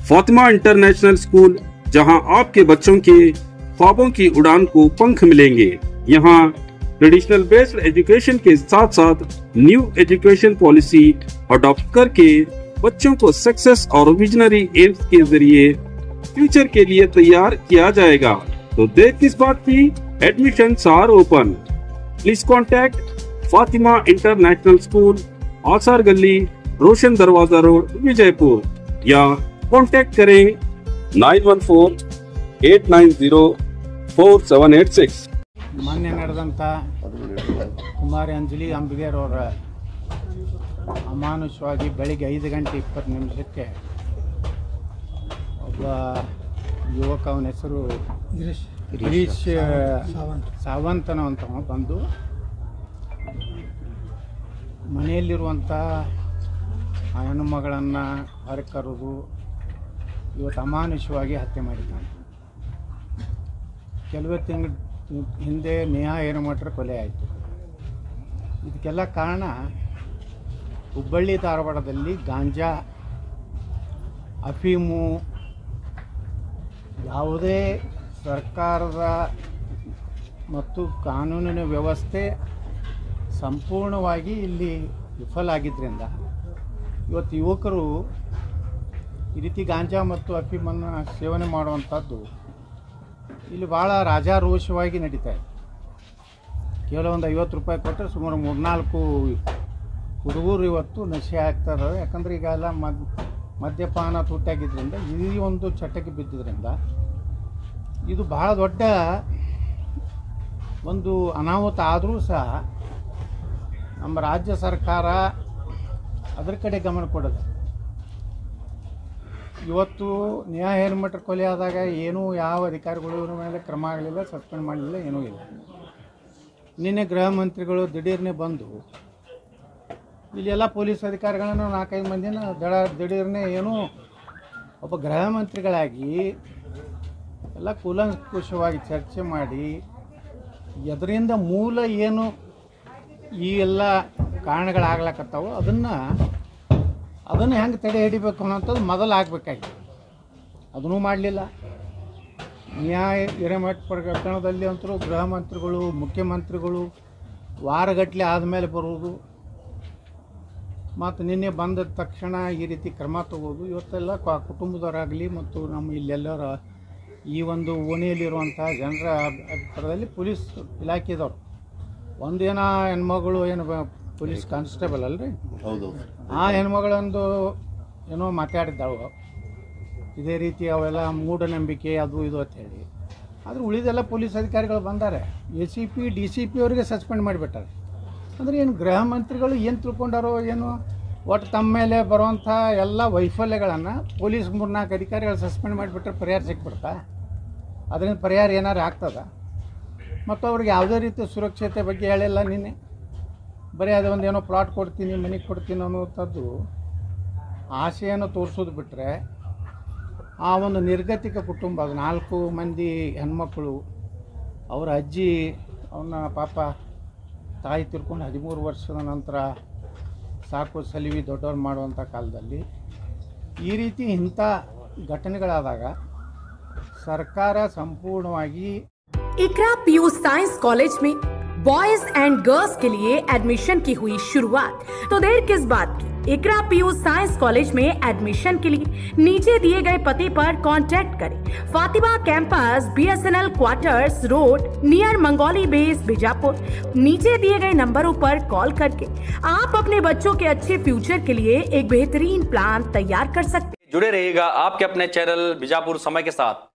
Fatima international school जहां आपके बच्चों के ख्वाबों की उड़ान को पंख मिलेंगे यहाँ ट्रेडिशनल बेस्ड एजुकेशन के साथ साथ न्यू एजुकेशन पॉलिसी अडॉप्ट करके बच्चों को सक्सेस और विजनरी एम्स के जरिए फ्यूचर के लिए तैयार किया जाएगा तो देर किस बात की admission are open please contact Fatima international school Asar Gali Roshan Darwaza road Vijayapur या कांटेक्ट करें nine one four eight nine zero four seven eight six ಮೊನ್ನೆ ನಡೆದಂಥ ಕುಮಾರಿ ಅಂಜಲಿ ಅಂಬಿಗೇರ್ ಅವರ ಅಮಾನುಷವಾಗಿ ಬೆಳಿಗ್ಗೆ ಐದು ಗಂಟೆ ಇಪ್ಪತ್ತು ನಿಮಿಷಕ್ಕೆ ಒಬ್ಬ ಯುವಕ ಅವನ ಹೆಸರು ಗಿರೀಶ್ ಸಾವಂತ್ ಅನ್ನುವಂಥವ ಬಂದು ಮನೆಯಲ್ಲಿರುವಂಥ ಆ ಹೆಣ್ಣುಮಗಳನ್ನು ಹೊರಕರೆದು ಇವತ್ತು ಅಮಾನುಷವಾಗಿ ಹತ್ಯೆ ಮಾಡಿದ್ದಾನೆ ಕೆಲವೇ ತಿಂಗಳ ಹಿಂದೆ ನೇಹಾ ಹಿರೇಮಠರ ಕೊಲೆ ಆಯಿತು ಇದಕ್ಕೆಲ್ಲ ಕಾರಣ ಹುಬ್ಬಳ್ಳಿ ಧಾರವಾಡದಲ್ಲಿ ಗಾಂಜಾ ಅಫೀಮು ಯಾವುದೇ ಸರ್ಕಾರದ ಮತ್ತು ಕಾನೂನಿನ ವ್ಯವಸ್ಥೆ ಸಂಪೂರ್ಣವಾಗಿ ಇಲ್ಲಿ ವಿಫಲ ಆಗಿದ್ದರಿಂದ ಇವತ್ತು ಯುವಕರು ಈ ರೀತಿ ಗಾಂಜಾ ಮತ್ತು ಅಫೀಮನ್ನು ಸೇವನೆ ಮಾಡುವಂಥದ್ದು ಇಲ್ಲಿ ಭಾಳ ರಾಜಾರೋಷವಾಗಿ ನಡೀತಾ ಇದೆ ಕೇವಲ ಒಂದು ಐವತ್ತು ರೂಪಾಯಿ ಕೊಟ್ಟರೆ ಸುಮಾರು ಮೂರ್ನಾಲ್ಕು ಹುಡುಗರು ಇವತ್ತು ನಶೆ ಆಗ್ತಾ ಇದಾವೆ ಯಾಕಂದ್ರೆ ಈಗ ಎಲ್ಲ ಮದ್ ಮದ್ಯಪಾನ ತುಟ್ಟಾಗಿದ್ದರಿಂದ ಈ ಒಂದು ಚಟಕ್ಕೆ ಬಿದ್ದಿದ್ದರಿಂದ ಇದು ಭಾಳ ದೊಡ್ಡ ಒಂದು ಅನಾಹುತ ಆದರೂ ಸಹ ನಮ್ಮ ರಾಜ್ಯ ಸರ್ಕಾರ ಅದರ ಕಡೆ ಗಮನ ಕೊಡೋದು ಇವತ್ತು ನ್ಯಾಯ ಹೇರ್ಮಠರ್ ಕೊಲೆ ಆದಾಗ ಏನೂ ಯಾವ ಅಧಿಕಾರಿಗಳು ಇವ್ರ ಮೇಲೆ ಕ್ರಮ ಆಗಲಿಲ್ಲ ಸಸ್ಪೆಂಡ್ ಮಾಡಲಿಲ್ಲ ಏನೂ ಇಲ್ಲ ನಿನ್ನೆ ಗೃಹ ಮಂತ್ರಿಗಳು ದಿಢೀರ್ನೆ ಬಂದು ಇಲ್ಲೆಲ್ಲ ಪೊಲೀಸ್ ಅಧಿಕಾರಿಗಳನ್ನು ನಾಲ್ಕೈದು ಮಂದಿನ ದಡ ದಿಢೀರ್ನೆ ಏನೂ ಒಬ್ಬ ಗೃಹ ಮಂತ್ರಿಗಳಾಗಿ ಎಲ್ಲ ಕೂಲಂಕುಷವಾಗಿ ಚರ್ಚೆ ಮಾಡಿ ಅದರಿಂದ ಮೂಲ ಏನು ಈ ಎಲ್ಲ ಕಾರಣಗಳಾಗ್ಲಕತ್ತಾವೋ ಅದನ್ನು ಅದನ್ನು ಹೆಂಗೆ ತಡೆ ಹಿಡಿಬೇಕು ಅನ್ನೋಂಥದ್ದು ಮೊದಲು ಆಗಬೇಕಾಗಿತ್ತು ಅದನ್ನೂ ಮಾಡಲಿಲ್ಲ ನ್ಯಾಯ ಹಿರೇಮಠ ಪ್ರಕರಣದಲ್ಲಿ ಅಂತರೂ ಗೃಹ ಮಂತ್ರಿಗಳು ಮುಖ್ಯಮಂತ್ರಿಗಳು ವಾರಗಟ್ಟಲೆ ಆದಮೇಲೆ ಬರುವುದು ಮತ್ತು ನಿನ್ನೆ ಬಂದ ತಕ್ಷಣ ಈ ರೀತಿ ಕ್ರಮ ತಗೋದು ಇವತ್ತೆಲ್ಲ ಕ- ಕುಟುಂಬದವರಾಗಲಿ ಮತ್ತು ನಮ್ಮ ಇಲ್ಲೆಲ್ಲರ ಈ ಒಂದು ಓಣಿಯಲ್ಲಿರುವಂಥ ಜನರ ಅಭಿಪ್ರಾಯದಲ್ಲಿ ಪೊಲೀಸ್ ಇಲಾಖೆದವರು ಒಂದೇನ ಹೆಣ್ಮಗಳು ಏನು ಬ- ಪೊಲೀಸ್ ಕಾನ್ಸ್ಟೇಬಲ್ ಅಲ್ರಿ ಹೌದು ಆ ಹೆಣ್ಮಗಳೊಂದು ಏನೋ ಮಾತಾಡಿದ್ದಾಳು ಇದೇ ರೀತಿ ಅವೆಲ್ಲ ಮೂಢನಂಬಿಕೆ ಅದು ಇದು ಅಂತ ಹೇಳಿ ಆದ್ರೆ ಉಳಿದೆಲ್ಲ ಪೊಲೀಸ್ ಅಧಿಕಾರಿಗಳು ಬಂದಾರೆ A C P D C P ಅವರಿಗೆ ಸಸ್ಪೆಂಡ್ ಮಾಡಿಬಿಟ್ಟಾರೆ ಅಂದರೆ ಏನು ಗೃಹ ಮಂತ್ರಿಗಳು ಏನು ತಿಳ್ಕೊಂಡಾರೋ ಏನು ಒಟ್ಟು ತಮ್ಮ ಮೇಲೆ ಬರುವಂಥ ಎಲ್ಲ ವೈಫಲ್ಯಗಳನ್ನು ಪೊಲೀಸ್ ಮೂರ್ನಾಲ್ಕು ಅಧಿಕಾರಿಗಳು ಸಸ್ಪೆಂಡ್ ಮಾಡಿಬಿಟ್ರೆ ಪರಿಹಾರ ಸಿಕ್ಬಿಡ್ತಾ ಅದರಿಂದ ಪರಿಹಾರ ಏನಾರು ಆಗ್ತದ ಮತ್ತು ಅವ್ರಿಗೆ ಯಾವುದೇ ರೀತಿ ಸುರಕ್ಷತೆ ಬಗ್ಗೆ ಹೇಳಿಲ್ಲ ನಿನ್ನೆ ಬರೀ ಅದು ಒಂದು ಏನೋ ಪ್ಲಾಟ್ ಕೊಡ್ತೀನಿ ಮನೆ ಕೊಡ್ತೀನಿ ಅನ್ನೋಂಥದ್ದು ಆಸೆಯನ್ನು ತೋರಿಸೋದು ಬಿಟ್ಟರೆ ಆ ಒಂದು ನಿರ್ಗತಿಕ ಕುಟುಂಬ ಅದು ನಾಲ್ಕು ಮಂದಿ ಹೆಣ್ಮಕ್ಳು ಅವರ ಅಜ್ಜಿ ಅವನ್ನ ಪಾಪ ತಾಯಿ ತಿರ್ಕೊಂಡು ಹದಿಮೂರು ವರ್ಷದ ನಂತರ ಸಾಕು ಸಲಿವಿ ದೊಡ್ಡವ್ರು ಮಾಡುವಂಥ ಕಾಲದಲ್ಲಿ ಈ ರೀತಿ ಇಂಥ ಘಟನೆಗಳಾದಾಗ ಸರ್ಕಾರ ಸಂಪೂರ್ಣವಾಗಿ इकरा पीयू साइंस कॉलेज में बॉयज एंड गर्ल्स के लिए एडमिशन की हुई शुरुआत तो देर किस बात की इकरा पीयू साइंस कॉलेज में एडमिशन के लिए नीचे दिए गए पते पर कांटेक्ट करें Fatima campus BSNL quarters road near Mangoli base Bijapur नीचे दिए गए नंबरों पर कॉल करके आप अपने बच्चों के अच्छे फ्यूचर के लिए एक बेहतरीन प्लान तैयार कर सकते हैं जुड़े रहिएगा आपके अपने चैनल बीजापुर समय के साथ